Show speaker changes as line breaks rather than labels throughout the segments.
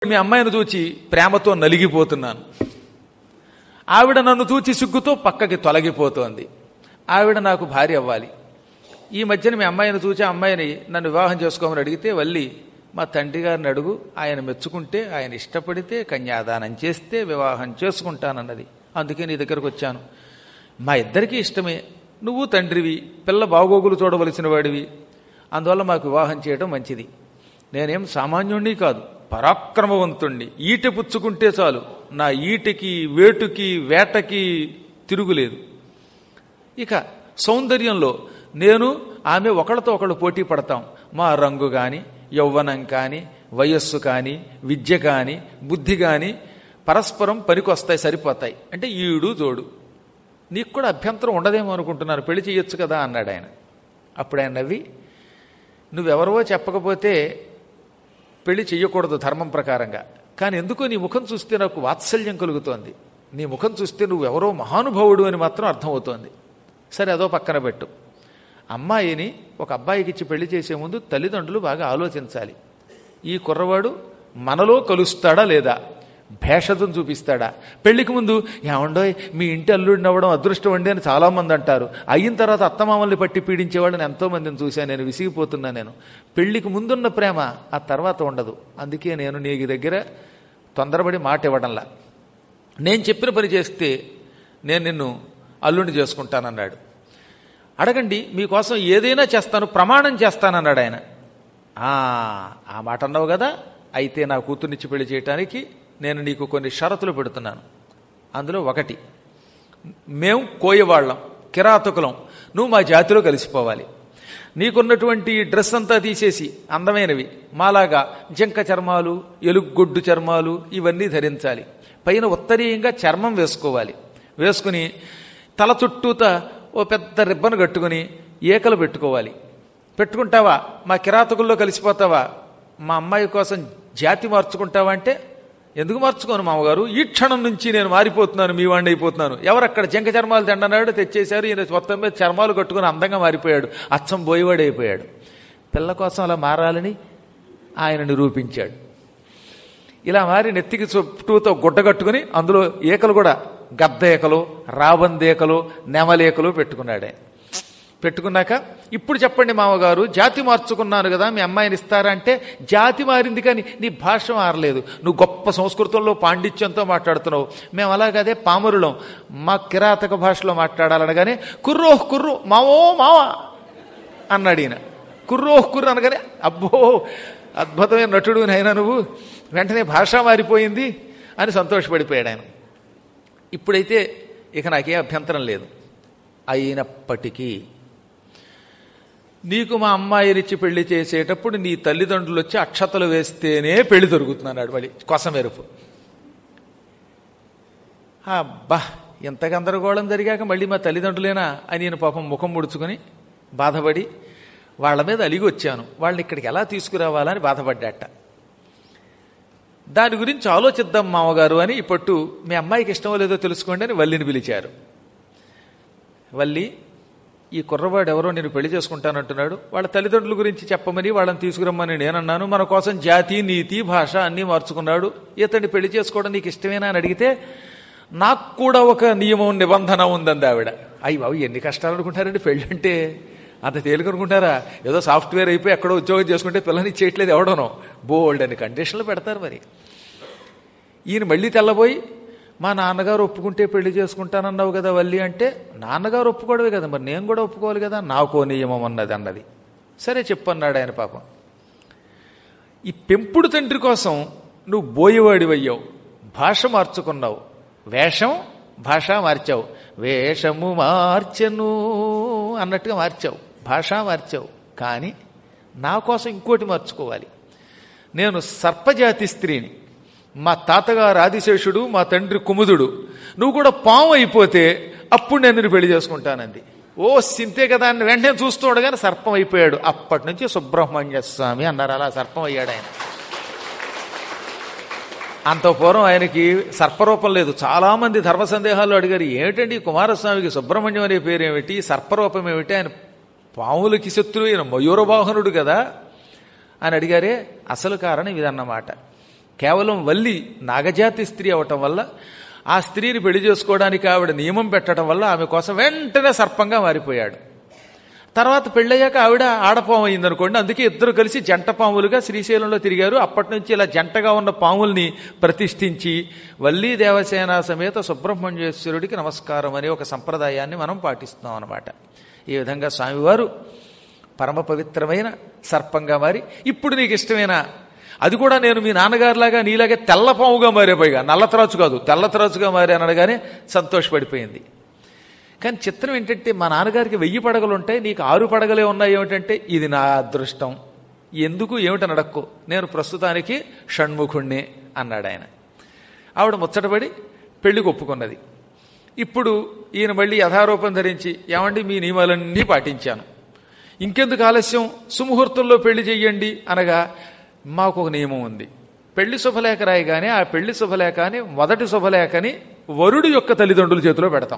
మీ అమ్మాయిని చూచి ప్రేమతో నలిగిపోతున్నాను ఆవిడ నన్ను చూచి సిగ్గుతో పక్కకి తొలగిపోతోంది ఆవిడ నాకు భార్య అవ్వాలి ఈ మధ్యన మీ అమ్మాయిని చూచి ఆ అమ్మాయిని నన్ను వివాహం చేసుకోమని అడిగితే వల్లి మా తండ్రి గారిని అడుగు ఆయన మెచ్చుకుంటే ఆయన ఇష్టపడితే కన్యాదానం చేస్తే వివాహం చేసుకుంటానన్నది అందుకే నీ దగ్గరకు వచ్చాను మా ఇద్దరికీ ఇష్టమే నువ్వు తండ్రివి పిల్ల బాగోగులు చూడవలసిన వాడివి అందువల్ల మాకు వివాహం చేయడం మంచిది నేనేం సామాన్యుణ్ణి కాదు పరాక్రమవంతుణ్ణి ఈట పుచ్చుకుంటే చాలు నా ఈటకి వేటుకి వేటకి తిరుగులేదు ఇక సౌందర్యంలో నేను ఆమె ఒకళ్ళతో ఒకళ్ళు పోటీ పడతాం మా రంగు కానీ యౌవనం కానీ వయస్సు కానీ విద్య కానీ బుద్ధి కానీ పరస్పరం పనికొస్తాయి సరిపోతాయి అంటే ఈడు జోడు నీకు కూడా అభ్యంతరం ఉండదేమో అనుకుంటున్నాను పెళ్లి చేయొచ్చు కదా అన్నాడు ఆయన అప్పుడు ఆయన నవ్వి నువ్వెవరవో చెప్పకపోతే పెళ్లి చెయ్యకూడదు ధర్మం ప్రకారంగా కానీ ఎందుకో నీ ముఖం చూస్తే నాకు వాత్సల్యం కలుగుతోంది నీ ముఖం చూస్తే నువ్వెవరో మహానుభావుడు అని మాత్రం అర్థమవుతోంది సరే అదో పక్కన పెట్టు అమ్మాయిని ఒక అబ్బాయికి ఇచ్చి పెళ్లి చేసే ముందు తల్లిదండ్రులు బాగా ఆలోచించాలి ఈ కుర్రవాడు మనలో కలుస్తాడా లేదా భేషజం చూపిస్తాడా పెళ్లికి ముందు ఏమండోయ్ మీ ఇంటి అల్లుడిని అవ్వడం అదృష్టం అండి అని చాలామంది అంటారు అయిన తర్వాత అత్తమామల్ని పట్టి పీడించే వాళ్ళని ఎంతో మందిని చూశాను నేను విసిగిపోతున్నా నేను పెళ్లికి ముందున్న ప్రేమ ఆ తర్వాత ఉండదు అందుకే నేను నీ దగ్గర తొందరపడి మాట ఇవ్వడంలా నేను చెప్పిన పని చేస్తే నేను నిన్ను అల్లుడిని చేసుకుంటానన్నాడు అడగండి మీకోసం ఏదైనా చేస్తాను ప్రమాణం చేస్తానన్నాడు ఆయన "ఆ, ఆ మాట అన్నావు కదా అయితే నా కూతుర్నిచ్చి పెళ్లి చేయటానికి నేను నీకు కొన్ని షరతులు పెడుతున్నాను అందులో ఒకటి మేము కోయవాళ్ళం కిరాతకులం నువ్వు మా జాతిలో కలిసిపోవాలి నీకున్నటువంటి ఈ డ్రెస్ అంతా తీసేసి అందమైనవి మాలాగా జింక చర్మాలు ఎలుగొడ్డు చర్మాలు ఇవన్నీ ధరించాలి పైన ఉత్తరీయంగా చర్మం వేసుకోవాలి వేసుకుని తల చుట్టూత ఓ పెద్ద రిబ్బన్ కట్టుకుని ఏకలు పెట్టుకోవాలి పెట్టుకుంటావా మా కిరాతకుల్లో కలిసిపోతావా మా అమ్మాయి కోసం జాతి మార్చుకుంటావా అంటే ఎందుకు మార్చుకోను మామగారు ఈ క్షణం నుంచి నేను మారిపోతున్నాను మీ వాడిని అయిపోతున్నాను ఎవరు అక్కడ జంక చర్మాలు దండన్నాడు తెచ్చేశారు ఈయన మొత్తం మీద చర్మాలు కట్టుకుని అందంగా మారిపోయాడు అచ్చం బోయవాడు అయిపోయాడు పిల్ల కోసం అలా మారాలని ఆయన నిరూపించాడు ఇలా మారి నెత్తికి చుట్టూతో గుడ్డ కట్టుకుని అందులో ఏకలు కూడా గద్ద ఏకలు రాబందేకలు నెమలేకలు పెట్టుకున్నాడే పెట్టుకున్నాక ఇప్పుడు చెప్పండి మామగారు జాతి మార్చుకున్నాను కదా మీ అమ్మాయిని ఇస్తారా అంటే జాతి మారింది కానీ నీ భాష మారలేదు నువ్వు గొప్ప సంస్కృతంలో పాండిత్యంతో మాట్లాడుతున్నావు మేము అలాగదే పామరులం మా కిరాతక భాషలో మాట్లాడాలనగానే కుర్రోహ్ కుర్రు మావో మావా అన్నాడు ఈయన కుర్రోహ్ కుర్రు అనగానే అబ్బో అద్భుతమైన నటుడు అయినా నువ్వు వెంటనే భాష మారిపోయింది అని సంతోషపడిపోయాడు ఆయన ఇప్పుడైతే ఇక నాకేం అభ్యంతరం లేదు అయినప్పటికీ నీకు మా అమ్మాయినిచ్చి పెళ్లి చేసేటప్పుడు నీ తల్లిదండ్రులు వచ్చి అక్షతలు వేస్తేనే పెళ్లి దొరుకుతున్నాడు మళ్ళీ కొసమెరుపు అబ్బా ఎంత గందరగోళం జరిగాక మళ్ళీ మా తల్లిదండ్రులేనా అని నేను పాపం ముఖం ముడుచుకొని బాధపడి వాళ్ళ మీద అలిగి వచ్చాను వాళ్ళని ఇక్కడికి ఎలా తీసుకురావాలని బాధపడ్డాట దాని గురించి ఆలోచిద్దాం మామగారు అని ఇప్పట్టు మీ అమ్మాయికి ఇష్టమో లేదో తెలుసుకోండి అని వల్లిని పిలిచారు వల్లి ఈ కుర్రవాడు ఎవరో నేను పెళ్లి చేసుకుంటానంటున్నాడు వాళ్ళ తల్లిదండ్రుల గురించి చెప్పమని వాళ్ళని తీసుకురమ్మని నేనన్నాను మన కోసం జాతి నీతి భాష అన్నీ మార్చుకున్నాడు ఇతన్ని పెళ్లి చేసుకోవడం నీకు ఇష్టమేనా అని అడిగితే నాకు కూడా ఒక నియమం నిబంధన ఉందంది ఆవిడ అయ్యి బాబు ఎన్ని కష్టాలు అనుకుంటారండి పెళ్ళి అంటే అంత తేలికనుకుంటారా ఏదో సాఫ్ట్వేర్ అయిపోయి ఎక్కడో ఉద్యోగం చేసుకుంటే పిల్లని చేయట్లేదు ఎవడనో బోల్డ్ అని కండిషన్లు పెడతారు మరి ఈయన మళ్ళీ తెల్లబోయి మా నాన్నగారు ఒప్పుకుంటే పెళ్లి చేసుకుంటానన్నావు కదా వల్లి అంటే నాన్నగారు ఒప్పుకోవడమే కదా మరి నేను కూడా ఒప్పుకోవాలి కదా నాకో నియమం అన్నది అన్నది సరే చెప్పన్నాడు ఆయన పాపం ఈ పెంపుడు తండ్రి కోసం నువ్వు బోయేవాడివయ్యావు భాష మార్చుకున్నావు వేషం భాష మార్చావు వేషము మార్చెను అన్నట్టుగా మార్చావు భాష మార్చావు కానీ నా కోసం ఇంకోటి మార్చుకోవాలి నేను సర్పజాతి స్త్రీని మా తాతగారు ఆదిశేషుడు మా తండ్రి కుముదుడు నువ్వు కూడా పాము అయిపోతే అప్పుడు నేను నిన్ను పెళ్లి చేసుకుంటానంది ఓ సింతే కదా అని వెంటనే చూస్తూ ఉండగానే సర్పం అయిపోయాడు అప్పటి నుంచి సుబ్రహ్మణ్య స్వామి అన్నారు అలా సర్పం అయ్యాడు ఆయన అంత పూర్వం ఆయనకి సర్పరూపం లేదు చాలా మంది ధర్మ సందేహాలు అడిగారు ఏమిటండి ఈ కుమారస్వామికి సుబ్రహ్మణ్యం అనే పేరు ఏమిటి సర్పరూపం ఏమిటి ఆయన పాములకి శత్రువు అయిన మయూరవాహనుడు కదా అని అడిగారే అసలు కారణం ఇదన్నమాట కేవలం వల్లి నాగజాతి స్త్రీ అవటం వల్ల ఆ స్త్రీని పెళ్లి చేసుకోవడానికి ఆవిడ నియమం పెట్టడం వల్ల ఆమె కోసం వెంటనే సర్పంగా మారిపోయాడు తర్వాత పెళ్ళయ్యాక ఆవిడ ఆడపాము అయిందనుకోండి అందుకే ఇద్దరు కలిసి జంట పాములుగా శ్రీశైలంలో తిరిగారు అప్పటి నుంచి ఇలా జంటగా ఉన్న పాముల్ని ప్రతిష్ఠించి వల్లీ దేవసేన సమేత సుబ్రహ్మణ్యేశ్వరుడికి నమస్కారం అనే ఒక సంప్రదాయాన్ని మనం పాటిస్తున్నాం అనమాట ఈ విధంగా స్వామివారు పరమ పవిత్రమైన సర్పంగా మారి ఇప్పుడు నీకు ఇష్టమైన అది కూడా నేను మీ నాన్నగారిలాగా నీలాగే తెల్లపాముగా మారేపోయిగా నల్లతరాచు కాదు తెల్లతరాచుగా మారాను అనగానే సంతోషపడిపోయింది కానీ చిత్రం ఏంటంటే మా నాన్నగారికి వెయ్యి పడగలు ఉంటాయి నీకు ఆరు పడగలే ఉన్నాయి ఏమిటంటే ఇది నా అదృష్టం ఎందుకు ఏమిటని అడక్కు నేను ప్రస్తుతానికి షణ్ముఖుణ్ణి అన్నాడు ఆయన ఆవిడ ముచ్చటపడి పెళ్లికి ఒప్పుకున్నది ఇప్పుడు ఈయన మళ్ళీ యథారూపం ధరించి ఏమండి మీ నియమాలన్నీ పాటించాను ఇంకెందుకు ఆలస్యం సుముహూర్తంలో పెళ్లి చెయ్యండి అనగా మాకు ఒక నియమం ఉంది పెళ్లి శుభలేఖ రాయగానే ఆ పెళ్లి శుభలేఖని మొదటి శుభలేఖని వరుడు యొక్క తల్లిదండ్రుల చేతిలో పెడతాం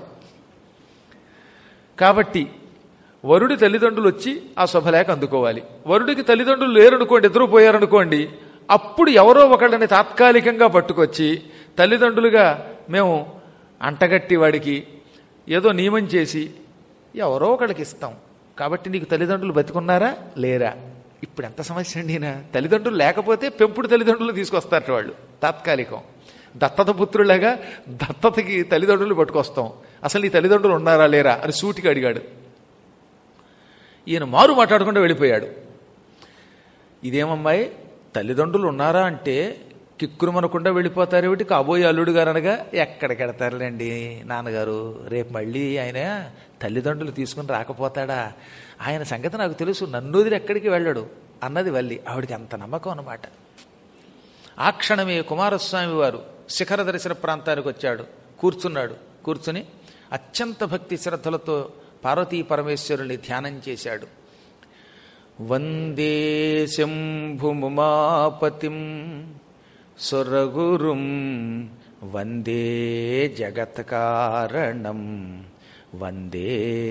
కాబట్టి వరుడి తల్లిదండ్రులు వచ్చి ఆ శుభలేఖ అందుకోవాలి వరుడికి తల్లిదండ్రులు లేరనుకోండి ఇద్దరు పోయారనుకోండి అప్పుడు ఎవరో ఒకళ్ళని తాత్కాలికంగా పట్టుకొచ్చి తల్లిదండ్రులుగా మేము అంటగట్టి వాడికి ఏదో నియమం చేసి ఎవరో ఒకళ్ళకి ఇస్తాం కాబట్టి నీకు తల్లిదండ్రులు బతికున్నారా లేరా ఇప్పుడు ఎంత సమస్య అండి ఈయన? తల్లిదండ్రులు లేకపోతే పెంపుడు తల్లిదండ్రులు తీసుకొస్తారు వాళ్ళు తాత్కాలికం దత్తత పుత్రులాగా దత్తతకి తల్లిదండ్రులు పట్టుకొస్తాం అసలు నీ తల్లిదండ్రులు ఉన్నారా లేరా అని సూటికి అడిగాడు ఈయన మారు మాట్లాడకుండా వెళ్ళిపోయాడు ఇదేమమ్మాయి తల్లిదండ్రులు ఉన్నారా అంటే కిక్కురుమనకుండా వెళ్ళిపోతారేమిటి కాబోయే అల్లుడు గారు అనగా ఎక్కడికి వెడతారులేండి నాన్నగారు రేపు మళ్ళీ ఆయన తల్లిదండ్రులు తీసుకుని రాకపోతాడా ఆయన సంగతి నాకు తెలుసు నన్ను వదిలి ఎక్కడికి వెళ్ళడు అన్నది వల్లి ఆవిడికి అంత నమ్మకం అన్నమాట ఆ క్షణమే కుమారస్వామి వారు శిఖర దర్శన ప్రాంతానికి వచ్చాడు కూర్చున్నాడు కూర్చుని అత్యంత భక్తి శ్రద్ధలతో పార్వతీ పరమేశ్వరుని ధ్యానం చేశాడు వందే శంభుముమాపతిం సురగురుం వందే జగత్కారణం వందే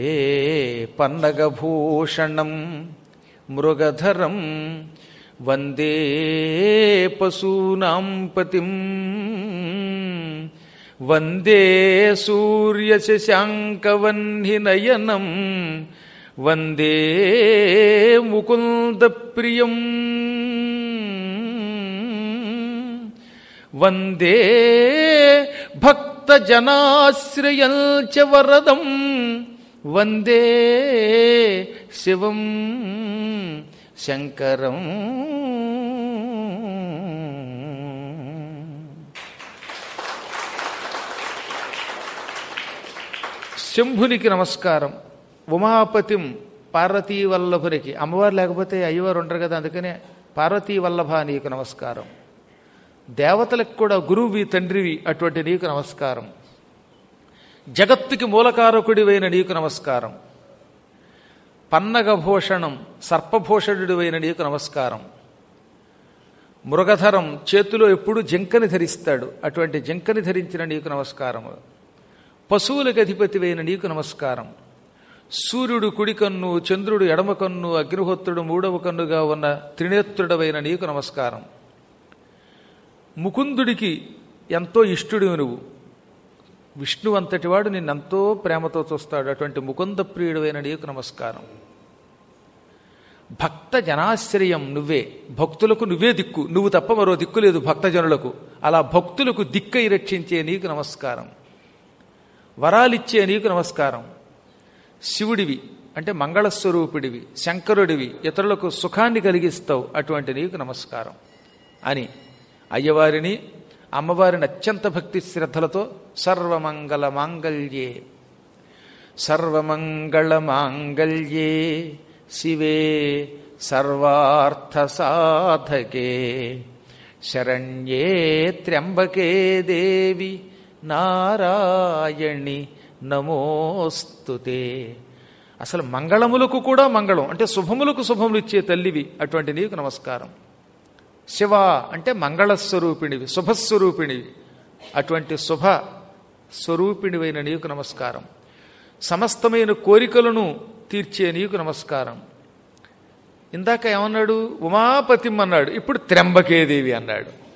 పన్నగభూషణం మృగధరం వందే పశూనాం పతిం వందే సూర్యశశాంకవన్నినయనం వందే ముకుందప్రియం వందే భక్తజనాశ్రయం చ వరదం వందే శివం శంకరం శంభునికి నమస్కారం ఉమాపతిం పార్వతీ వల్లభునికి అమ్మవారు లేకపోతే అయ్యవారు ఉంటారు కదా అందుకనే పార్వతీ వల్లభ నీకు నమస్కారం దేవతలకు కూడా గురువువి తండ్రివి అటువంటి నీకు నమస్కారం జగత్తుకి మూలకారకుడివైన నీకు నమస్కారం పన్నగభూషణం సర్పభూషణుడివైన నీకు నమస్కారం మృగధరం చేతిలో ఎప్పుడు జింకని ధరిస్తాడు అటువంటి జింకని ధరించిన నీకు నమస్కారము పశువులకు అధిపతివైన నీకు నమస్కారం సూర్యుడు కుడి కన్ను చంద్రుడు ఎడమ కన్ను అగ్నిహోత్రుడు మూడవ కన్నుగా ఉన్న త్రినేత్రుడవైన నీకు నమస్కారం ముకుందుడికి ఎంతో ఇష్టుడు నువ్వు విష్ణు అంతటివాడు నిన్నెంతో ప్రేమతో చూస్తాడు అటువంటి ముకుంద ప్రియుడైన నీకు నమస్కారం భక్త జనాశ్రయం నువ్వే భక్తులకు నువ్వే దిక్కు నువ్వు తప్ప మరో దిక్కు లేదు భక్తజనులకు అలా భక్తులకు దిక్కై రక్షించే నీకు నమస్కారం వరాలిచ్చే నీకు నమస్కారం శివుడివి అంటే మంగళస్వరూపుడివి శంకరుడివి ఇతరులకు సుఖాన్ని కలిగిస్తావు అటువంటి నీకు నమస్కారం అని అయ్యవారిని అమ్మవారిని అత్యంత భక్తి శ్రద్ధలతో సర్వమంగళ మాంగళ్యే సర్వమంగళ మాంగళ్యే శివే సర్వార్థ సాధకే శరణ్యే త్ర్యంబకే దేవి నారాయణి నమోస్తుతే అసలు మంగళములకు కూడా మంగళం అంటే శుభములకు శుభములు ఇచ్చే తల్లివి అటువంటి నీకు నమస్కారం శివ అంటే మంగళస్వరూపిణివి శుభస్వరూపిణివి అటువంటి శుభ స్వరూపిణివైన నీకు నమస్కారం సమస్తమైన కోరికలను తీర్చే నీకు నమస్కారం ఇందాక ఏమన్నాడు ఉమాపతిం అన్నాడు ఇప్పుడు త్ర్యంబకేదేవి అన్నాడు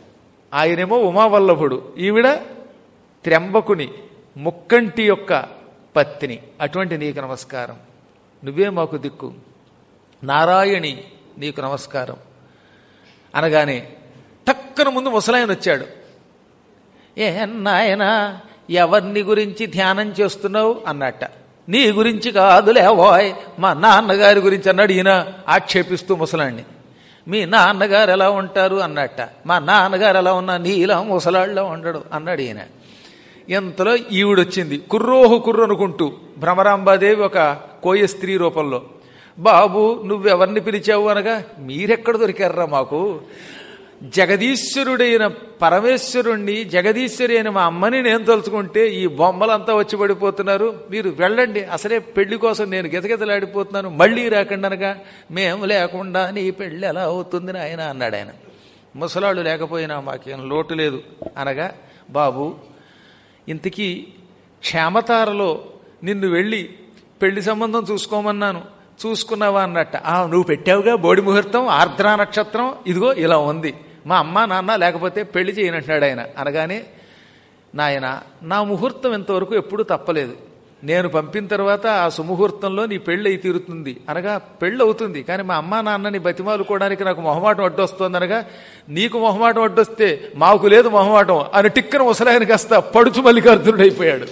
ఆయనేమో ఉమావల్లభుడు ఈవిడ త్ర్యంబకుని ముక్కంటి యొక్క పత్ని అటువంటి నీకు నమస్కారం నువ్వే మాకు దిక్కు నారాయణి నీకు నమస్కారం అనగానే టక్కన ముందు ముసలాయన వచ్చాడు ఏ నాయనా ఎవరిని గురించి ధ్యానం చేస్తున్నావు అన్నట్ట నీ గురించి కాదులేవోయ్ మా నాన్నగారి గురించి అన్నాడు ఈయన ఆక్షేపిస్తూ ముసలాన్ని మీ నాన్నగారు ఎలా ఉంటారు అన్నట్ట మా నాన్నగారు ఎలా ఉన్నా నీలా ముసలాళ్ళలో ఉండడు అన్నాడు ఈయన ఇంతలో ఈవిడొచ్చింది కుర్రోహు కుర్రు అనుకుంటూ భ్రమరాంబాదేవి ఒక కోయ స్త్రీ రూపంలో బాబు నువ్వెవరిని పిలిచావు అనగా మీరెక్కడ దొరికారా మాకు జగదీశ్వరుడైన పరమేశ్వరుణ్ణి జగదీశ్వరి అయిన మా అమ్మని నేను తలుచుకుంటే ఈ బొమ్మలంతా వచ్చి పడిపోతున్నారు మీరు వెళ్ళండి అసలే పెళ్లి కోసం నేను గితగితలాడిపోతున్నాను మళ్ళీ రాకండి అనగా మేము లేకుండా నీ పెళ్లి ఎలా అవుతుంది ఆయన అన్నాడు ఆయన ముసలాళ్ళు లేకపోయినా మాకేం లోటు లేదు అనగా బాబు ఇంతకీ క్షేమతారలో నిన్ను వెళ్ళి పెళ్లి సంబంధం చూసుకోమన్నాను చూసుకున్నావా అన్నట్ట ఆ నువ్వు పెట్టావుగా బోడి ముహూర్తం ఆర్ద్రా నక్షత్రం ఇదిగో ఇలా ఉంది మా అమ్మ నాన్న లేకపోతే పెళ్లి చేయనంటున్నాడు ఆయన అనగానే నాయన నా ముహూర్తం ఇంతవరకు ఎప్పుడూ తప్పలేదు నేను పంపిన తర్వాత ఆ సుముహూర్తంలో నీ పెళ్ళి అయి తీరుతుంది అనగా పెళ్ళి అవుతుంది కానీ మా అమ్మా నాన్నని బతిమాలుకోవడానికి నాకు మొహమాటం అడ్డొస్తోంది అనగా నీకు మొహమాటం అడ్డొస్తే మాకు లేదు మొహమాటం అని టిక్కన ముసలాయన కాస్త పడుచు మల్లికార్జునుడు అయిపోయాడు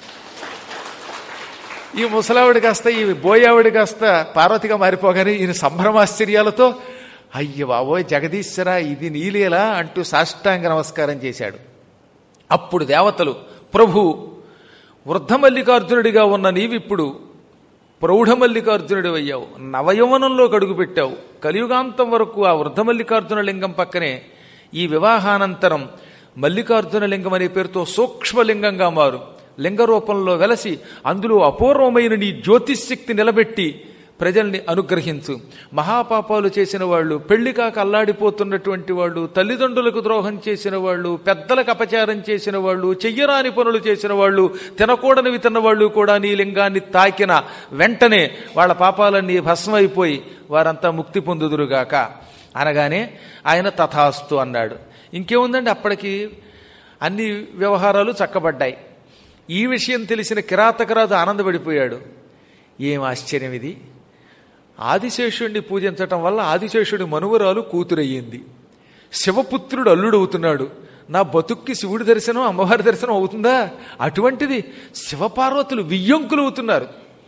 ఈ ముసలావిడి కాస్త ఈ బోయావిడి కాస్త పార్వతిగా మారిపోగానే ఈయన సంభ్రమాశ్చర్యాలతో అయ్య బాబోయ్ జగదీశ్వర ఇది నీలేలా అంటూ సాష్టాంగ నమస్కారం చేశాడు అప్పుడు దేవతలు ప్రభు వృద్ధ మల్లికార్జునుడిగా ఉన్న నీవిప్పుడు ప్రౌఢ మల్లికార్జునుడి అయ్యావు నవయవనంలో కడుగు పెట్టావు కలియుగాంతం వరకు ఆ వృద్ధ మల్లికార్జున లింగం పక్కనే ఈ వివాహానంతరం మల్లికార్జున లింగం అనే పేరుతో సూక్ష్మలింగంగా మారు లింగ రూపంలో వెలసి అందులో అపూర్వమైన నీ జ్యోతిశక్తి నిలబెట్టి ప్రజల్ని అనుగ్రహించు మహాపాపాలు చేసిన వాళ్ళు పెళ్లి కాక అల్లాడిపోతున్నటువంటి వాళ్ళు తల్లిదండ్రులకు ద్రోహం చేసిన వాళ్ళు పెద్దలకు అపచారం చేసిన వాళ్ళు చెయ్యరాని పనులు చేసిన వాళ్ళు తినకూడనివి తిన్న వాళ్ళు కూడా నీ లింగాన్ని తాకిన వెంటనే వాళ్ళ పాపాలన్నీ భస్మైపోయి వారంతా ముక్తి పొందుదురుగాక అనగానే ఆయన తథాస్తు అన్నాడు ఇంకేముందండి అప్పటికి అన్ని వ్యవహారాలు చక్కబడ్డాయి ఈ విషయం తెలిసిన కిరాతకరాజు ఆనందపడిపోయాడు ఏం ఆశ్చర్యం ఇది ఆదిశేషుణ్ణి పూజించటం వల్ల ఆదిశేషుడి మనువరాలు కూతురయ్యింది శివపుత్రుడు అల్లుడవుతున్నాడు నా బతుక్కి శివుడి దర్శనం అమ్మవారి దర్శనం అవుతుందా అటువంటిది శివపార్వతులు వియ్యంకులు అవుతున్నారు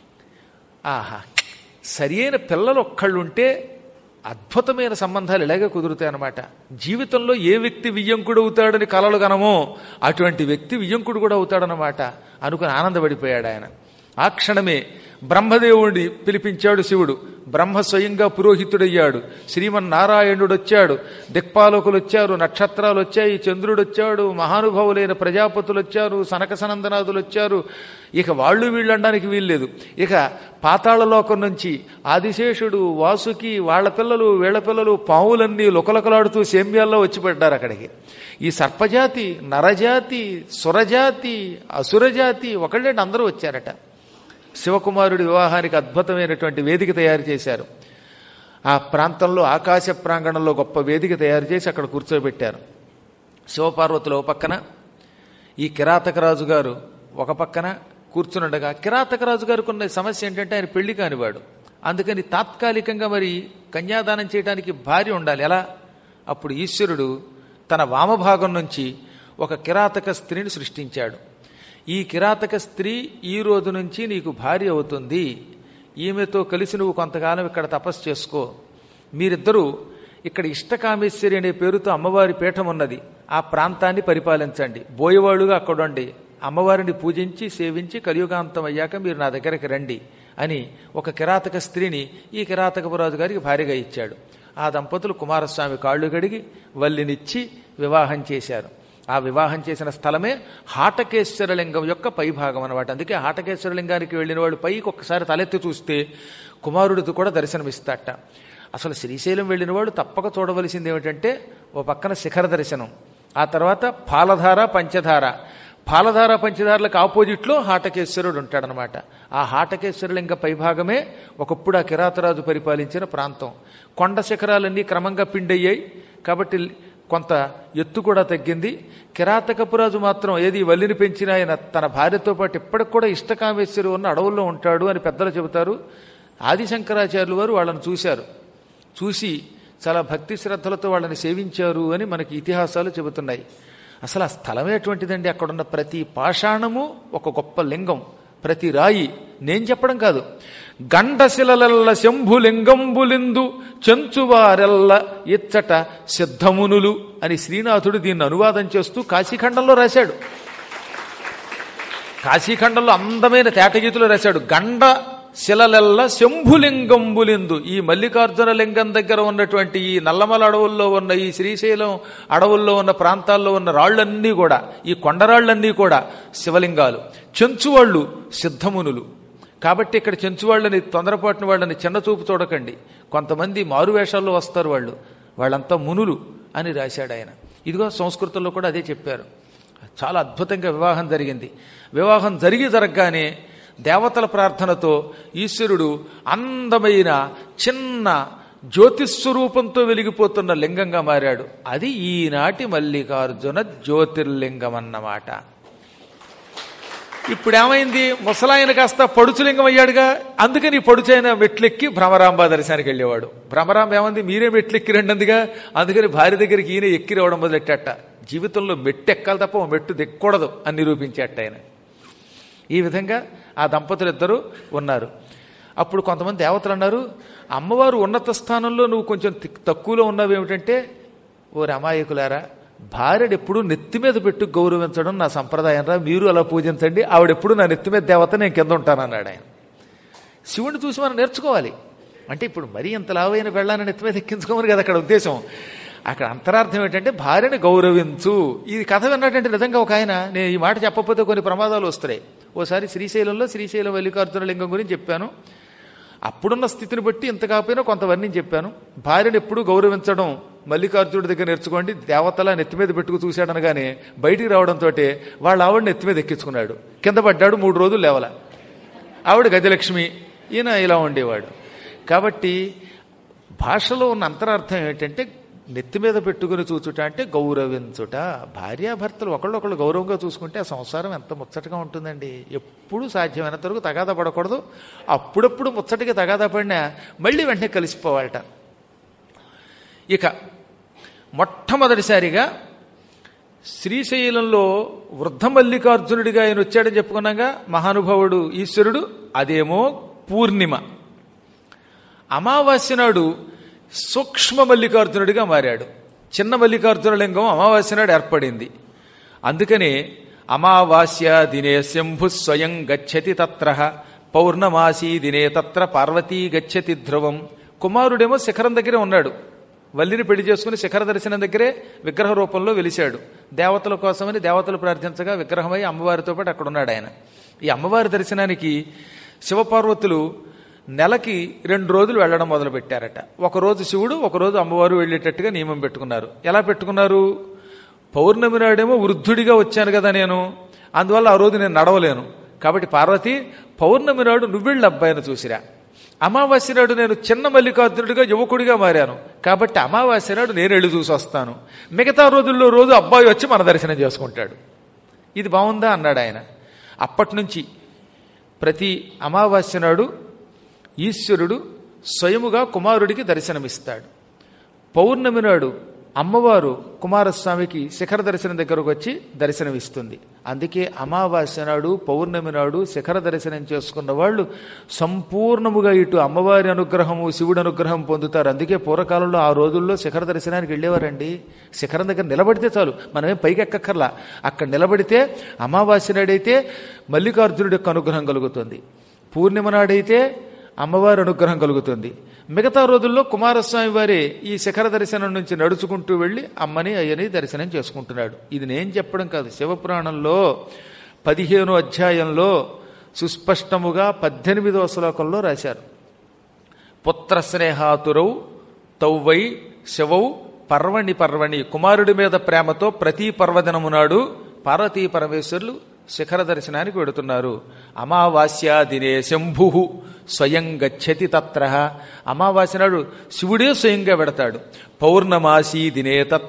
ఆహా సరి అయిన పిల్లలు ఒక్కళ్ళుంటే అద్భుతమైన సంబంధాలు ఇలాగే కుదురుతాయి అన్నమాట జీవితంలో ఏ వ్యక్తి వియ్యంకుడు అవుతాడని కలలు గనమో అటువంటి వ్యక్తి వియ్యంకుడు కూడా అవుతాడనమాట అనుకుని ఆనందపడిపోయాడు ఆయన ఆ క్షణమే బ్రహ్మదేవుడి పిలిపించాడు శివుడు బ్రహ్మ స్వయంగా పురోహితుడయ్యాడు శ్రీమన్నారాయణుడు వచ్చాడు దిక్పాలకులు వచ్చారు నక్షత్రాలు వచ్చాయి చంద్రుడు వచ్చాడు మహానుభావులైన ప్రజాపతులు వచ్చారు సనక సనందనాథులు వచ్చారు ఇక వాళ్ళు వీళ్ళు అనడానికి వీల్లేదు ఇక పాతాళలోకం నుంచి ఆదిశేషుడు వాసుకి వాళ్ళ పిల్లలు వీళ్ళ పిల్లలు పావులన్నీ లుకలకలాడుతూ సేమ్యాల్లో వచ్చి పడ్డారు అక్కడికి ఈ సర్పజాతి నరజాతి సురజాతి అసురజాతి ఒకళ్ళేంటి అందరూ వచ్చారట శివకుమారుడి వివాహానికి అద్భుతమైనటువంటి వేదిక తయారు చేశారు ఆ ప్రాంతంలో ఆకాశ ప్రాంగణంలో గొప్ప వేదిక తయారు చేసి అక్కడ కూర్చోబెట్టారు శివపార్వతులు ఒక పక్కన ఈ కిరాతకరాజు గారు ఒక పక్కన కూర్చునుండగా కిరాతకరాజు గారికి ఉన్న సమస్య ఏంటంటే ఆయన పెళ్లి కానివాడు అందుకని తాత్కాలికంగా మరి కన్యాదానం చేయడానికి భార్య ఉండాలి ఎలా అప్పుడు ఈశ్వరుడు తన వామభాగం నుంచి ఒక కిరాతక స్త్రీని సృష్టించాడు ఈ కిరాతక స్త్రీ ఈ రోజు నుంచి నీకు భార్య అవుతుంది ఈమెతో కలిసి నువ్వు కొంతకాలం ఇక్కడ తపస్సు చేసుకో మీరిద్దరూ ఇక్కడ ఇష్టకామేశ్వరి అనే పేరుతో అమ్మవారి పీఠం ఉన్నది ఆ ప్రాంతాన్ని పరిపాలించండి బోయవాళ్ళుగా అక్కడుండి అమ్మవారిని పూజించి సేవించి కలియుగాంతం అయ్యాక మీరు నా దగ్గరికి రండి అని ఒక కిరాతక స్త్రీని ఈ కిరాతకపురాజు గారికి భార్యగా ఇచ్చాడు ఆ దంపతులు కుమారస్వామి కాళ్ళు గడిగి వల్లినిచ్చి వివాహం చేశారు ఆ వివాహం చేసిన స్థలమే హాటకేశ్వరలింగం యొక్క పైభాగం అనమాట అందుకే హాటకేశ్వరలింగానికి వెళ్ళిన వాళ్ళు పైకి ఒక్కసారి తలెత్తి చూస్తే కుమారుడిది కూడా దర్శనమిస్తాట అసలు శ్రీశైలం వెళ్ళిన వాడు తప్పక చూడవలసింది ఏమిటంటే ఓ పక్కన శిఖర దర్శనం ఆ తర్వాత పాలధార పంచధార పాలధార పంచదారులకు ఆపోజిట్లో హాటకేశ్వరుడు ఉంటాడనమాట ఆ హాటకేశ్వరలింగ పైభాగమే ఒకప్పుడు ఆ కిరాతరాజు పరిపాలించిన ప్రాంతం కొండ శిఖరాలన్నీ క్రమంగా పిండయ్యాయి కాబట్టి కొంత ఎత్తు కూడా తగ్గింది కిరాతకపురాజు మాత్రం ఏది వల్లిని పెంచిన ఆయన తన భార్యతో పాటు ఇప్పటికి కూడా ఇష్టకామేశ్వరు ఉన్న అడవుల్లో ఉంటాడు అని పెద్దలు చెబుతారు ఆదిశంకరాచార్యులు వారు వాళ్ళని చూశారు చూసి చాలా భక్తి శ్రద్ధలతో వాళ్ళని సేవించారు అని మనకి ఇతిహాసాలు చెబుతున్నాయి అసలు ఆ స్థలమే ఎటువంటిదండి అక్కడున్న ప్రతి పాషాణము ఒక గొప్ప లింగం ప్రతి రాయి నేను చెప్పడం కాదు గండశిలలల్ల శంభులింగంబులిందు చెంచువారెల్ల ఇచ్చట సిద్ధమునులు అని శ్రీనాథుడు దీన్ని అనువాదం చేస్తూ కాశీఖండంలో రాశాడు కాశీఖండంలో అందమైన తేటగీతులు రాశాడు గండ శిలలెల్ల శంభులింగంబులిందు ఈ మల్లికార్జున లింగం దగ్గర ఉన్నటువంటి ఈ నల్లమల అడవుల్లో ఉన్న ఈ శ్రీశైలం అడవుల్లో ఉన్న ప్రాంతాల్లో ఉన్న రాళ్లన్నీ కూడా ఈ కొండరాళ్లన్నీ కూడా శివలింగాలు చెంచువాళ్ళు సిద్ధమునులు కాబట్టి ఇక్కడ చెంచువాళ్ళని తొందరపాటున వాళ్ళని చిన్న చూపు చూడకండి కొంతమంది మారువేషాల్లో వస్తారు వాళ్ళు వాళ్ళంతా మునులు అని రాశాడు ఆయన ఇదిగో సంస్కృతంలో కూడా అదే చెప్పారు చాలా అద్భుతంగా వివాహం జరిగింది వివాహం జరిగి జరగగానే దేవతల ప్రార్థనతో ఈశ్వరుడు అందమైన చిన్న జ్యోతిస్వరూపంతో వెలిగిపోతున్న లింగంగా మారాడు అది ఈనాటి మల్లికార్జున జ్యోతిర్లింగం అన్నమాట ఇప్పుడు ఏమైంది ముసలాయన కాస్త పడుచులింగం అయ్యాడుగా అందుకని ఈ పడుచైన మెట్లెక్కి భ్రమరాంబ దర్శనానికి వెళ్ళేవాడు భ్రమరాంబ ఏమంది మీరే మెట్లెక్కి రండి అందుకని భార్య దగ్గరికి ఈయన ఎక్కి రావడం మొదలెట్టట జీవితంలో మెట్టు ఎక్కాలి తప్ప ఓ మెట్టు దిక్కకూడదు అని నిరూపించేట ఆయన ఈ విధంగా ఆ దంపతులు ఇద్దరు ఉన్నారు అప్పుడు కొంతమంది దేవతలు అన్నారు అమ్మవారు ఉన్నత స్థానంలో నువ్వు కొంచెం తి- తక్కువలో ఉన్నావు ఏమిటంటే ఓ రమాయకులారా భార్యను ఎప్పుడు నెత్తి మీద పెట్టు గౌరవించడం నా సంప్రదాయం రా మీరు అలా పూజించండి ఆవిడెప్పుడు నా నెత్తి మీద దేవత నేను కింద ఉంటానన్నాడు ఆయన శివుడిని చూసి మనం నేర్చుకోవాలి అంటే ఇప్పుడు మరీ ఇంత లావైన వెళ్ళాలని నెత్తి మీద ఎక్కించుకోమని కదా అక్కడ ఉద్దేశం అక్కడ అంతరార్థం ఏంటంటే భార్యని గౌరవించు ఈ కథ విన్నట్టంటే నిజంగా ఒక ఆయన నేను ఈ మాట చెప్పకపోతే కొన్ని ప్రమాదాలు వస్తున్నాయి ఓసారి శ్రీశైలంలో శ్రీశైలం మల్లికార్జున లింగం గురించి చెప్పాను అప్పుడున్న స్థితిని బట్టి ఇంత కాకపోయినా కొంత వర్ణించి చెప్పాను భార్యను ఎప్పుడు గౌరవించడం మల్లికార్జునుడి దగ్గర నేర్చుకోండి దేవతల నెత్తి మీద పెట్టుకు చూశాడనగానే బయటికి రావడంతో వాళ్ళ ఆవిడ నెత్తి మీద ఎక్కించుకున్నాడు కింద పడ్డాడు మూడు రోజులు లేవల ఆవిడ గజలక్ష్మి ఈయన ఇలా ఉండేవాడు కాబట్టి భాషలో ఉన్న అంతరార్థం ఏంటంటే నెత్తి మీద పెట్టుకుని చూచుట అంటే గౌరవించుట భార్యాభర్తలు ఒకళ్ళొకళ్ళు గౌరవంగా చూసుకుంటే ఆ సంసారం ఎంత ముచ్చటగా ఉంటుందండి ఎప్పుడు సాధ్యమైనంత వరకు తగాదా పడకూడదు అప్పుడప్పుడు ముచ్చటికి తగాదా పడినా మళ్ళీ వెంటనే కలిసిపోవాలట ఇక మొట్టమొదటిసారిగా శ్రీశైలంలో వృద్ధ మల్లికార్జునుడిగా ఆయన వచ్చాడని చెప్పుకున్నాగా మహానుభావుడు ఈశ్వరుడు అదేమో పూర్ణిమ అమావాస్య నాడు సూక్ష్మ మల్లికార్జునుడిగా మారాడు చిన్న మల్లికార్జున లింగం అమావాస్య నాడు ఏర్పడింది అందుకనే అమావాస్య దినే శంభు స్వయం గచ్చతి తత్ర పౌర్ణమాసీ దినే తత్ర పార్వతీ గచ్చతి ధ్రువం కుమారుడేమో శిఖరం దగ్గరే ఉన్నాడు వల్లిని పెళ్లి చేసుకుని శిఖర దర్శనం దగ్గరే విగ్రహ రూపంలో వెలిశాడు దేవతల కోసమని దేవతలు ప్రార్థించగా విగ్రహమై అమ్మవారితో పాటు అక్కడ ఉన్నాడు ఆయన ఈ అమ్మవారి దర్శనానికి శివపార్వతులు నెలకి రెండు రోజులు వెళ్ళడం మొదలు పెట్టారట ఒకరోజు శివుడు ఒకరోజు అమ్మవారు వెళ్ళేటట్టుగా నియమం పెట్టుకున్నారు ఎలా పెట్టుకున్నారు పౌర్ణమి నాడేమో వృద్ధుడిగా వచ్చాను కదా నేను అందువల్ల ఆ రోజు నేను నడవలేను కాబట్టి పార్వతి పౌర్ణమి నాడు నువ్వెళ్ళి అబ్బాయిని చూసిరా అమావాస్య నాడు నేను చిన్న మల్లికార్జునుడిగా యువకుడిగా మారాను కాబట్టి అమావాస్య నాడు నేను వెళ్ళి చూసి వస్తాను మిగతా రోజుల్లో రోజు అబ్బాయి వచ్చి మన దర్శనం చేసుకుంటాడు ఇది బాగుందా అన్నాడు ఆయన అప్పటి నుంచి ప్రతి అమావాస్య నాడు ఈశ్వరుడు స్వయముగా కుమారుడికి దర్శనమిస్తాడు పౌర్ణమి నాడు అమ్మవారు కుమారస్వామికి శిఖర దర్శనం దగ్గరకు వచ్చి దర్శనమిస్తుంది అందుకే అమావాస్య నాడు పౌర్ణమి నాడు శిఖర దర్శనం చేసుకున్న వాళ్ళు సంపూర్ణముగా ఇటు అమ్మవారి అనుగ్రహము శివుడి అనుగ్రహం పొందుతారు అందుకే పూర్వకాలంలో ఆ రోజుల్లో శిఖర దర్శనానికి వెళ్ళేవారండి శిఖరం దగ్గర నిలబడితే చాలు మనమేం పైకి ఎక్కక్కర్లా అక్కడ నిలబడితే అమావాస్య నాడైతే మల్లికార్జునుడి యొక్క అనుగ్రహం కలుగుతుంది పూర్ణిమ నాడైతే అమ్మవారి అనుగ్రహం కలుగుతుంది మిగతా రోజుల్లో కుమారస్వామి వారి ఈ శిఖర దర్శనం నుంచి నడుచుకుంటూ వెళ్ళి అమ్మని అయ్యని దర్శనం చేసుకుంటున్నాడు ఇది నేను చెప్పడం కాదు శివపురాణంలో పదిహేను అధ్యాయంలో సుస్పష్టముగా పద్దెనిమిదవ శ్లోకంలో రాశారు పుత్ర స్నేహాతురౌ తౌవై శివౌ పర్వణి పర్వణి కుమారుడి మీద ప్రేమతో ప్రతి పర్వదినము నాడు పార్వతీ పరమేశ్వరులు శిఖర దర్శనానికి వెడుతున్నారు అమావాస్య దినే శంభు స్వయం గచ్చతి తత్ర అమావాస్య నాడు శివుడే స్వయంగా వెడతాడు పౌర్ణమాసి దినే తత్ర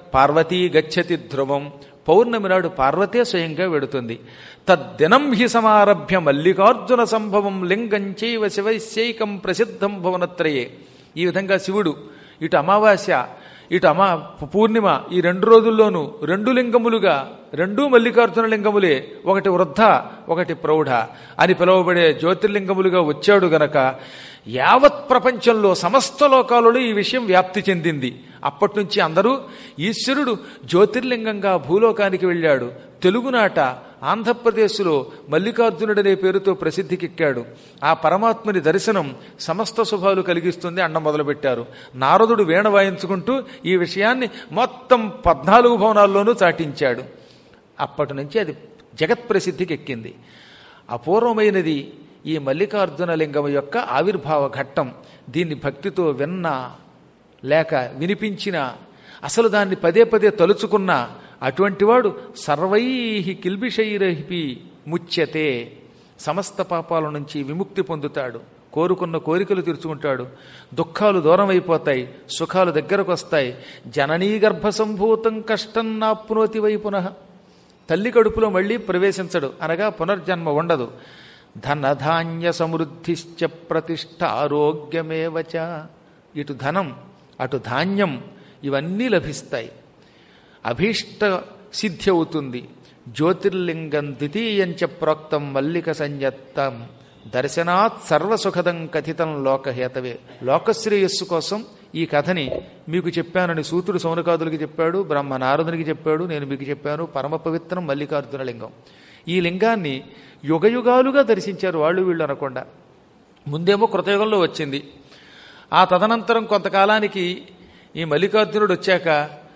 పార్వతీ గచ్చతి ధ్రువం పౌర్ణమి నాడు పార్వతే స్వయంగా వెడుతుంది తద్దినం హి సమారభ్య మల్లికార్జున సంభవం లింగం చైవ శివైశ్యైకం ప్రసిద్ధం భువనత్రయే ఈ విధంగా శివుడు ఇటు అమావాస్య ఇటు అమా పూర్ణిమ ఈ రెండు రోజుల్లోనూ రెండు లింగములుగా రెండూ మల్లికార్జున లింగములే ఒకటి వృద్ధ ఒకటి ప్రౌఢ అని పిలువబడే జ్యోతిర్లింగములుగా వచ్చాడు గనక యావత్ ప్రపంచంలో సమస్త లోకాలలో ఈ విషయం వ్యాప్తి చెందింది అప్పటి నుంచి అందరూ ఈశ్వరుడు జ్యోతిర్లింగంగా భూలోకానికి వెళ్ళాడు తెలుగునాట ఆంధ్రప్రదేశ్లో మల్లికార్జునుడనే పేరుతో ప్రసిద్ధికెక్కాడు ఆ పరమాత్ముని దర్శనం సమస్త శుభాలు కలిగిస్తుంది అండ మొదలుపెట్టారు నారదుడు వీణ వాయించుకుంటూ ఈ విషయాన్ని మొత్తం పద్నాలుగు భవనాల్లోనూ చాటించాడు అప్పటి నుంచి అది జగత్ ప్రసిద్ధికి ఎక్కింది అపూర్వమైనది ఈ మల్లికార్జున లింగం యొక్క ఆవిర్భావ ఘట్టం దీన్ని భక్తితో విన్నా లేక వినిపించినా అసలు దాన్ని పదే పదే తలుచుకున్నా అటువంటి వాడు సర్వై కిల్బిషైరహి ముచ్యతే సమస్త పాపాల నుంచి విముక్తి పొందుతాడు కోరుకున్న కోరికలు తీర్చుకుంటాడు దుఃఖాలు దూరం అయిపోతాయి సుఖాలు దగ్గరకు వస్తాయి జననీ గర్భ సంభూతం కష్టం నాప్నోతి వై పునః తల్లి కడుపులో మళ్ళీ ప్రవేశించడు అనగా పునర్జన్మ ఉండదు ధనధాన్య సమృద్ధిశ్చ ప్రతిష్ట ఆరోగ్యమేవచ ఇటు ధనం అటు ధాన్యం ఇవన్నీ లభిస్తాయి అభీష్ట సిద్ధి అవుతుంది జ్యోతిర్లింగం ద్వితీయంచ ప్రోక్తం మల్లిక సంయత్తం దర్శనాత్ సర్వసుఖదం కథితం లోకహేతవే లోకశ్రేయస్సు కోసం ఈ కథని మీకు చెప్పానని సూతుడు సౌనకాదులకి చెప్పాడు బ్రహ్మ నారదునికి చెప్పాడు నేను మీకు చెప్పాను పరమ పవిత్రం మల్లికార్జున లింగం ఈ లింగాన్ని యుగయుగాలుగా దర్శించారు వాళ్ళు వీళ్ళు అనకుండా ముందేమో కృతయుగంలో వచ్చింది ఆ తదనంతరం కొంతకాలానికి ఈ మల్లికార్జునుడు వచ్చాక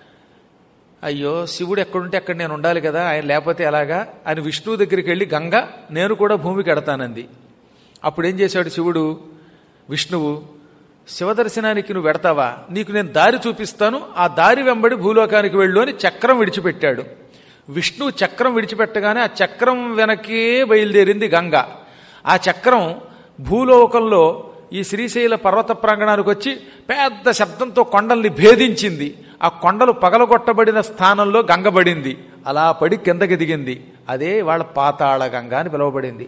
అయ్యో శివుడు ఎక్కడుంటే అక్కడ నేను ఉండాలి కదా ఆయన లేకపోతే ఎలాగా అని విష్ణువు దగ్గరికి వెళ్ళి గంగ నేను కూడా భూమికి ఎడతానంది అప్పుడు ఏం చేశాడు శివుడు విష్ణువు శివదర్శనానికి నువ్వు వెడతావా నీకు నేను దారి చూపిస్తాను ఆ దారి వెంబడి భూలోకానికి వెళ్ళు అని చక్రం విడిచిపెట్టాడు విష్ణువు చక్రం విడిచిపెట్టగానే ఆ చక్రం వెనకే బయలుదేరింది గంగ ఆ చక్రం భూలోకంలో ఈ శ్రీశైల పర్వత ప్రాంగణానికి వచ్చి పెద్ద శబ్దంతో కొండల్ని భేదించింది ఆ కొండలు పగలగొట్టబడిన స్థానంలో గంగబడింది అలా పడి కిందకి దిగింది అదే వాళ్ళ పాతాళ గంగ అని పిలువబడింది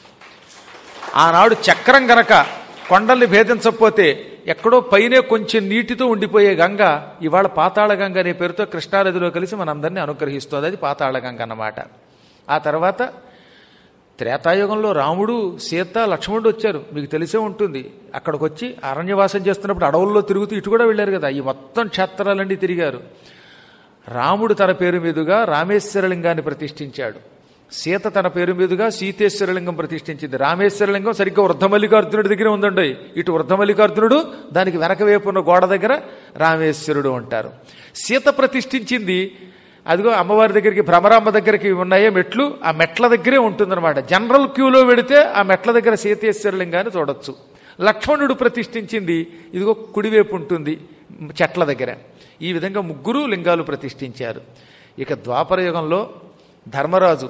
ఆనాడు చక్రం గనక కొండల్ని భేదించకపోతే ఎక్కడో పైనే కొంచెం నీటితో ఉండిపోయే గంగ ఇవాళ పాతాళ గంగ అనే పేరుతో కృష్ణానదిలో కలిసి మనందరినీ అనుగ్రహిస్తుంది అది పాతాళ గంగ అన్నమాట ఆ తర్వాత త్రేతాయుగంలో రాముడు సీత లక్ష్మణుడు వచ్చారు మీకు తెలిసే ఉంటుంది అక్కడికి వచ్చి అరణ్యవాసం చేస్తున్నప్పుడు అడవుల్లో తిరుగుతూ ఇటు కూడా వెళ్ళారు కదా ఈ మొత్తం క్షేత్రాలన్నీ తిరిగారు రాముడు తన పేరు మీదుగా రామేశ్వరలింగాన్ని ప్రతిష్ఠించాడు సీత తన పేరు మీదుగా సీతేశ్వరలింగం ప్రతిష్ఠించింది రామేశ్వరలింగం సరిగ్గా వృద్ధమల్లికార్జునుడి దగ్గరే ఉందండి ఇటు వృద్ధమల్లికార్జునుడు దానికి వెనక వైపు ఉన్న గోడ దగ్గర రామేశ్వరుడు ఉంటారు సీత ప్రతిష్ఠించింది అదిగో అమ్మవారి దగ్గరికి భ్రమరాంబ దగ్గరికి ఉన్నాయే మెట్లు ఆ మెట్ల దగ్గరే ఉంటుందన్నమాట జనరల్ క్యూలో వెడితే ఆ మెట్ల దగ్గర సీతేశ్వరలింగాన్ని చూడొచ్చు లక్ష్మణుడు ప్రతిష్ఠించింది ఇదిగో కుడివైపు ఉంటుంది చెట్ల దగ్గర ఈ విధంగా ముగ్గురు లింగాలు ప్రతిష్ఠించారు ఇక ద్వాపర యుగంలో ధర్మరాజు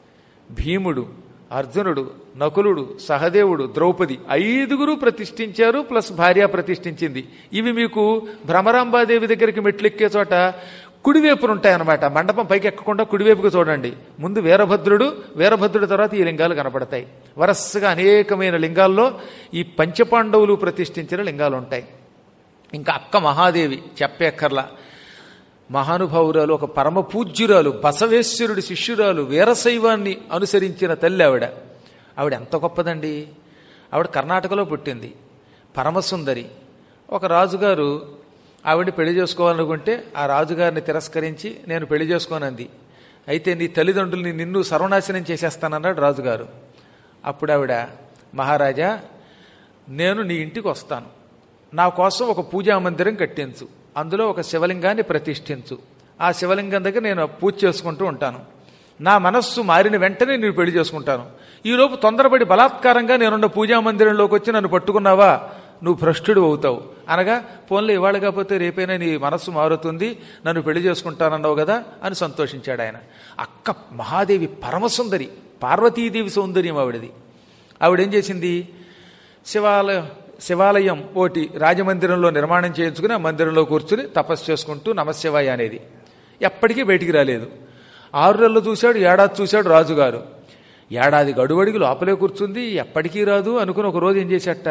భీముడు అర్జునుడు నకులుడు సహదేవుడు ద్రౌపది ఐదుగురు ప్రతిష్ఠించారు ప్లస్ భార్య ప్రతిష్ఠించింది ఇవి మీకు భ్రమరాంబాదేవి దగ్గరికి మెట్లెక్కే చోట కుడివైపున ఉంటాయన్నమాట మండపం పైకి ఎక్కకుండా కుడివైపుకు చూడండి ముందు వీరభద్రుడు వీరభద్రుడి తర్వాత ఈ లింగాలు కనపడతాయి వరసగా అనేకమైన లింగాల్లో ఈ పంచపాండవులు ప్రతిష్ఠించిన లింగాలు ఉంటాయి ఇంకా అక్క మహాదేవి చెప్పేక్కర్లా మహానుభావురాలు ఒక పరమ పూజ్యురాలు బసవేశ్వరుడి శిష్యురాలు వీరశైవాన్ని అనుసరించిన తల్లి ఆవిడ ఆవిడ ఎంత గొప్పదండి ఆవిడ కర్ణాటకలో పుట్టింది పరమసుందరి ఒక రాజుగారు ఆవిడ్ని పెళ్లి చేసుకోవాలనుకుంటే ఆ రాజుగారిని తిరస్కరించి నేను పెళ్లి చేసుకోనంది అయితే నీ తల్లిదండ్రుల్ని నిన్ను సర్వనాశనం చేసేస్తానన్నాడు రాజుగారు అప్పుడు ఆవిడ మహారాజా నేను నీ ఇంటికి వస్తాను నా కోసం ఒక పూజా మందిరం కట్టించు అందులో ఒక శివలింగాన్ని ప్రతిష్ఠించు ఆ శివలింగం దగ్గర నేను పూజ చేసుకుంటూ ఉంటాను నా మనస్సు మారిన వెంటనే నేను పెళ్లి చేసుకుంటాను ఈలోపు తొందరపడి బలాత్కారంగా నేనున్న పూజా మందిరంలోకి వచ్చి నన్ను పట్టుకున్నావా నువ్వు భ్రష్టుడు అవుతావు అనగా ఫోన్లో ఇవాళ కాకపోతే రేపైనా నీ మనస్సు మారుతుంది నన్ను పెళ్లి చేసుకుంటానన్నావు కదా అని సంతోషించాడు ఆయన అక్క మహాదేవి పరమసుందరి పార్వతీదేవి సౌందర్యం ఆవిడది ఆవిడేం చేసింది శివాలయం శివాలయం ఓటి రాజమందిరంలో నిర్మాణం చేయించుకుని ఆ మందిరంలో కూర్చుని తపస్సు చేసుకుంటూ నమశివాయ అనేది ఎప్పటికీ బయటికి రాలేదు ఆరు నెలలు చూశాడు ఏడాది చూశాడు రాజుగారు ఏడాది గడువడికి లోపలే కూర్చుంది ఎప్పటికీ రాదు అనుకుని ఒక రోజు ఏం చేశాట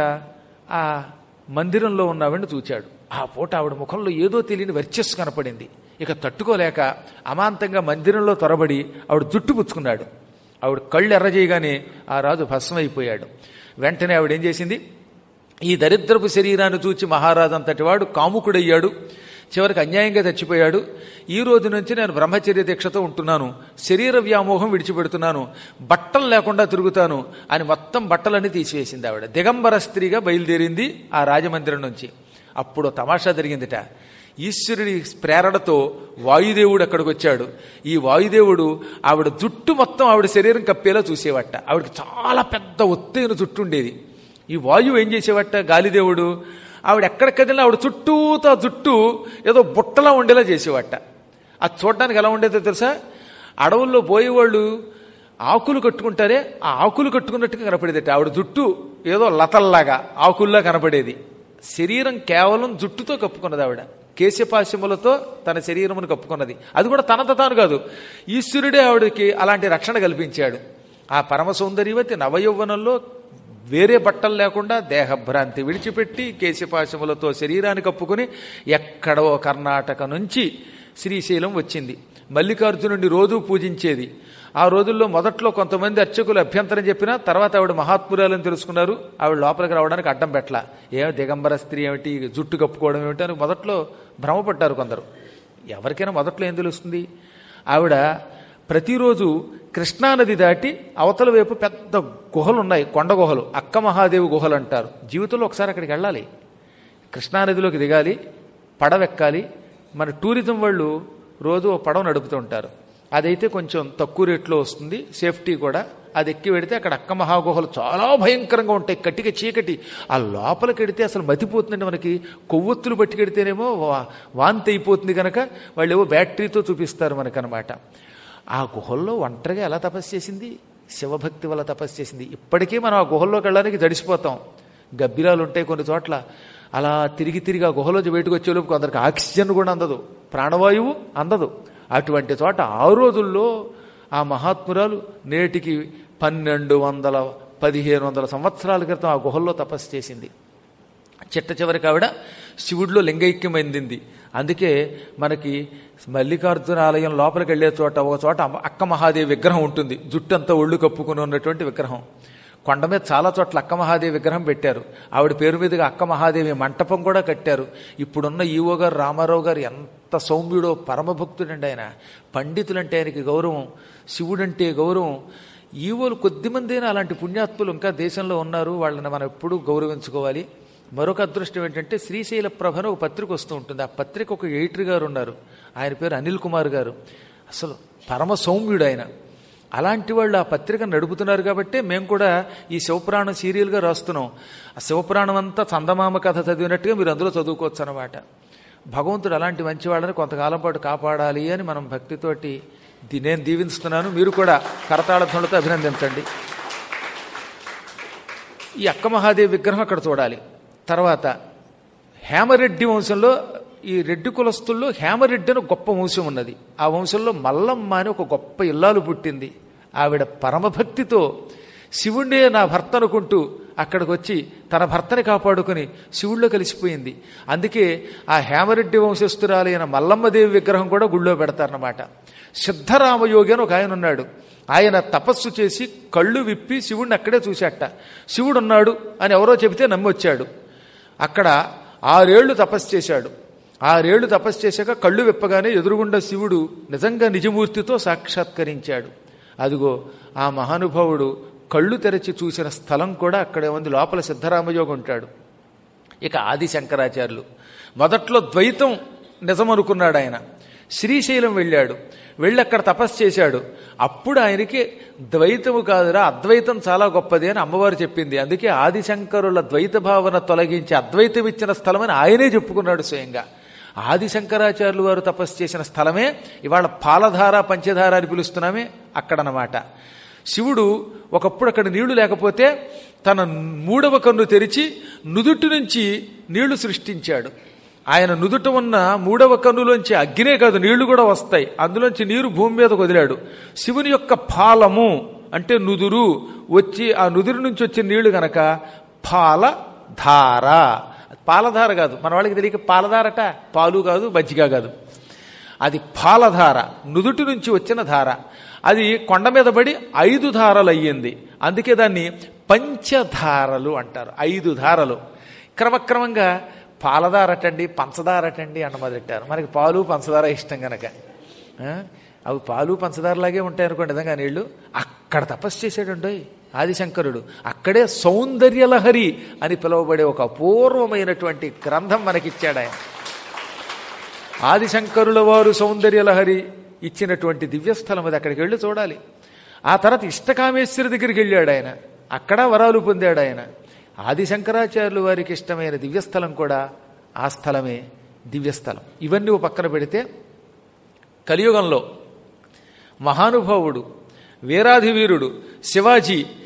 ఆ మందిరంలో ఉన్న ఆవిడని చూచాడు ఆ పూట ఆవిడ ముఖంలో ఏదో తెలియని వర్చస్సు కనపడింది ఇక తట్టుకోలేక అమాంతంగా మందిరంలో తొరబడి ఆవిడ జుట్టు పుచ్చుకున్నాడు ఆవిడ కళ్ళు ఎర్ర చేయగానే ఆ రాజు భస్మైపోయాడు వెంటనే ఆవిడ ఏం చేసింది ఈ దరిద్రపు శరీరాన్ని చూచి మహారాజు అంతటి వాడు కాముకుడయ్యాడు చివరికి అన్యాయంగా చచ్చిపోయాడు ఈ రోజు నుంచి నేను బ్రహ్మచర్య దీక్షతో ఉంటున్నాను శరీర వ్యామోహం విడిచిపెడుతున్నాను బట్టలు లేకుండా తిరుగుతాను అని మొత్తం బట్టలన్నీ తీసివేసింది ఆవిడ దిగంబర స్త్రీగా బయలుదేరింది ఆ రాజమందిరం నుంచి అప్పుడు తమాషా జరిగిందిట ఈశ్వరుడి ప్రేరణతో వాయుదేవుడు అక్కడికి వచ్చాడు ఈ వాయుదేవుడు ఆవిడ జుట్టు మొత్తం ఆవిడ శరీరం కప్పేలా చూసేవట ఆవిడకి చాలా పెద్ద ఒత్తైన జుట్టు ఉండేది ఈ వాయువు ఏం చేసేవట గాలిదేవుడు ఆవిడ ఎక్కడ కదిలినా ఆవిడ చుట్టూతో జుట్టు ఏదో బుట్టలా ఉండేలా చేసేవట అది చూడడానికి ఎలా ఉండేదో తెలుసా అడవుల్లో పోయేవాళ్ళు ఆకులు కట్టుకుంటారే ఆ ఆకులు కట్టుకున్నట్టుగా కనపడేదట ఆవిడ జుట్టు ఏదో లతల్లాగా ఆకుల్లా కనపడేది శరీరం కేవలం జుట్టుతో కప్పుకున్నది ఆవిడ కేశపాశములతో తన శరీరమును కప్పుకున్నది అది కూడా తనంత తాను కాదు ఈశ్వరుడే ఆవిడకి అలాంటి రక్షణ కల్పించాడు ఆ పరమ సౌందర్యవతి నవయౌవనంలో వేరే బట్టలు లేకుండా దేహభ్రాంతి విడిచిపెట్టి కేశపాశములతో శరీరాన్ని కప్పుకుని ఎక్కడో కర్ణాటక నుంచి శ్రీశైలం వచ్చింది మల్లికార్జునుడిని రోజూ పూజించేది ఆ రోజుల్లో మొదట్లో కొంతమంది అర్చకులు అభ్యంతరం చెప్పినా తర్వాత ఆవిడ మహాత్మురాలని తెలుసుకున్నారు ఆవిడ లోపలికి రావడానికి అడ్డం పెట్టల ఏమి దిగంబర స్త్రీ ఏమిటి జుట్టు కప్పుకోవడం ఏమిటి అని మొదట్లో భ్రమపడ్డారు కొందరు ఎవరికైనా మొదట్లో ఏం తెలుస్తుంది ఆవిడ ప్రతిరోజు కృష్ణానది దాటి అవతల వైపు పెద్ద గుహలు ఉన్నాయి కొండ గుహలు అక్క మహాదేవి గుహలు అంటారు జీవితంలో ఒకసారి అక్కడికి వెళ్ళాలి కృష్ణానదిలోకి దిగాలి పడవెక్కాలి మన టూరిజం వాళ్ళు రోజు ఓ పడవ నడుపుతూ ఉంటారు అదైతే కొంచెం తక్కువ రేట్లో వస్తుంది సేఫ్టీ కూడా అది ఎక్కి వెడితే అక్కడ అక్క మహాగుహలు చాలా భయంకరంగా ఉంటాయి కట్టిక చీకటి ఆ లోపలికి వెడితే అసలు మతిపోతుందండి మనకి కొవ్వొత్తులు పట్టుకెడితేనేమో వా- వాంతి అయిపోతుంది కనుక వాళ్ళు ఏవో బ్యాటరీతో చూపిస్తారు మనకనమాట ఆ గుహల్లో ఒంటరిగా ఎలా తపస్సు చేసింది శివభక్తి వల్ల తపస్సు చేసింది ఇప్పటికీ మనం ఆ గుహల్లోకి వెళ్ళడానికి తడిసిపోతాం గబ్బిలాలు ఉంటాయి కొన్ని చోట్ల అలా తిరిగి తిరిగి ఆ గుహలోంచి బయటకు వచ్చేలోపు కొందరికి ఆక్సిజన్ కూడా అందదు ప్రాణవాయువు అందదు అటువంటి చోట ఆ రోజుల్లో ఆ మహాత్మురాలు నేటికి పన్నెండు వందల పదిహేను వందల సంవత్సరాల క్రితం ఆ గుహల్లో తపస్సు చేసింది చిట్ట చివరికి ఆవిడ శివుడిలో లింగైక్యం అందింది అందుకే మనకి మల్లికార్జున ఆలయం లోపలికి వెళ్ళే చోట ఒక చోట అమ్మ- అక్క మహాదేవి విగ్రహం ఉంటుంది జుట్టంతా ఒళ్ళు కప్పుకుని ఉన్నటువంటి విగ్రహం కొండ మీద చాలా చోట్ల అక్క మహాదేవి విగ్రహం పెట్టారు ఆవిడ పేరు మీదుగా అక్క మహాదేవి మంటపం కూడా కట్టారు ఇప్పుడున్న ఈవో గారు రామారావు గారు ఎంత సౌమ్యుడో పరమభక్తుడండి ఆయన పండితులంటే ఆయనకి గౌరవం శివుడంటే గౌరవం ఈవోలు కొద్దిమందైనా అలాంటి పుణ్యాత్ములు ఇంకా దేశంలో ఉన్నారు వాళ్ళని మనం ఎప్పుడూ గౌరవించుకోవాలి మరొక అదృష్టం ఏంటంటే శ్రీశైల ప్రభను ఒక పత్రిక వస్తూ ఉంటుంది ఆ పత్రిక ఒక ఎడిటర్ గారు ఉన్నారు ఆయన పేరు అనిల్ కుమార్ గారు అసలు పరమ సౌమ్యుడు ఆయన అలాంటి వాళ్ళు ఆ పత్రిక నడుపుతున్నారు కాబట్టి మేము కూడా ఈ శివపురాణం సీరియల్గా రాస్తున్నాం ఆ శివపురాణం అంతా చందమామ కథ చదివినట్టుగా మీరు అందులో చదువుకోవచ్చు అనమాట భగవంతుడు అలాంటి మంచి వాళ్ళని కొంతకాలం పాటు కాపాడాలి అని మనం భక్తితోటి ది- నేను దీవిస్తున్నాను మీరు కూడా కరతాళధ్వనులతో అభినందించండి ఈ అక్క మహాదేవి విగ్రహం అక్కడ చూడాలి తర్వాత హేమరెడ్డి వంశంలో ఈ రెడ్డి కులస్తుల్లో హేమరెడ్డి అని ఒక గొప్ప వంశం ఉన్నది ఆ వంశంలో మల్లమ్మ అని ఒక గొప్ప ఇల్లాలు పుట్టింది ఆవిడ పరమభక్తితో శివుడే నా భర్త అనుకుంటూ అక్కడికి వచ్చి తన భర్తని కాపాడుకుని శివుళ్ళో కలిసిపోయింది అందుకే ఆ హేమరెడ్డి వంశస్థురాలైన మల్లమ్మదేవి విగ్రహం కూడా గుళ్ళో పెడతారన్నమాట సిద్ధరామయోగి అని ఒక ఆయన ఉన్నాడు ఆయన తపస్సు చేసి కళ్ళు విప్పి శివుడిని అక్కడే చూశాట శివుడు ఉన్నాడు అని ఎవరో చెబితే నమ్మొచ్చాడు అక్కడ ఆరేళ్లు తపస్సు చేశాడు ఆరేళ్లు తపస్సు చేశాక కళ్ళు విప్పగానే ఎదురుగుండా శివుడు నిజంగా నిజమూర్తితో సాక్షాత్కరించాడు అదిగో ఆ మహానుభావుడు కళ్ళు తెరచి చూసిన స్థలం కూడా అక్కడే ఉంది లోపల సిద్ధరామయోగి ఉంటాడు ఇక ఆది శంకరాచార్యులు మొదట్లో ద్వైతం నిజమనుకున్నాడు ఆయన శ్రీశైలం వెళ్ళాడు వెళ్ళి అక్కడ తపస్సు చేశాడు అప్పుడు ఆయనకి ద్వైతము కాదురా అద్వైతం చాలా గొప్పది అని అమ్మవారు చెప్పింది అందుకే ఆదిశంకరుల ద్వైత భావన తొలగించి అద్వైతం ఇచ్చిన స్థలమని ఆయనే చెప్పుకున్నాడు స్వయంగా ఆదిశంకరాచార్యులు వారు తపస్సు చేసిన స్థలమే ఇవాళ పాలధార పంచధార అని పిలుస్తున్నామే అక్కడనమాట శివుడు ఒకప్పుడు అక్కడ నీళ్లు లేకపోతే తన మూడవ కన్ను తెరిచి నుదుటి నుంచి నీళ్లు సృష్టించాడు ఆయన నుదుట ఉన్న మూడవ కన్నులోంచి అగ్నే కాదు నీళ్లు కూడా వస్తాయి అందులోంచి నీరు భూమి మీదకు వదిలాడు శివుని యొక్క పాలము అంటే నుదురు వచ్చి ఆ నుదురు నుంచి వచ్చిన నీళ్లు గనక పాలధార పాలధార కాదు మన వాళ్ళకి తెలియక పాలధారట పాలు కాదు మజ్జిగ కాదు అది పాలధార నుదుటి నుంచి వచ్చిన ధార అది కొండ మీద పడి ఐదు ధారలు అయ్యింది అందుకే దాన్ని పంచధారలు అంటారు ఐదు ధారలు క్రమక్రమంగా పాలధారటండి పంచదారటండి అన్న మొదలెట్టారు మనకి పాలు పంచదార ఇష్టం గనక ఆ? అవి పాలు పంచదారలాగే ఉంటాయి అనుకోండి నిజంగా నీళ్లు అక్కడ తపస్సు చేసాడండి ఆదిశంకరుడు అక్కడే సౌందర్యలహరి అని పిలువబడే ఒక అపూర్వమైనటువంటి గ్రంథం మనకిచ్చాడు ఆయన ఆదిశంకరుల వారు సౌందర్యలహరి ఇచ్చినటువంటి దివ్యస్థలం అది అక్కడికి వెళ్ళి చూడాలి ఆ తర్వాత ఇష్టకామేశ్వరి దగ్గరికి వెళ్ళాడు ఆయన అక్కడ వరాలు పొందాడు ఆయన ఆదిశంకరాచార్యులు వారికి ఇష్టమైన దివ్యస్థలం కూడా ఆ స్థలమే దివ్యస్థలం ఇవన్నీ ఓ పక్కన పెడితే కలియుగంలో మహానుభావుడు వీరాధివీరుడు శివాజీ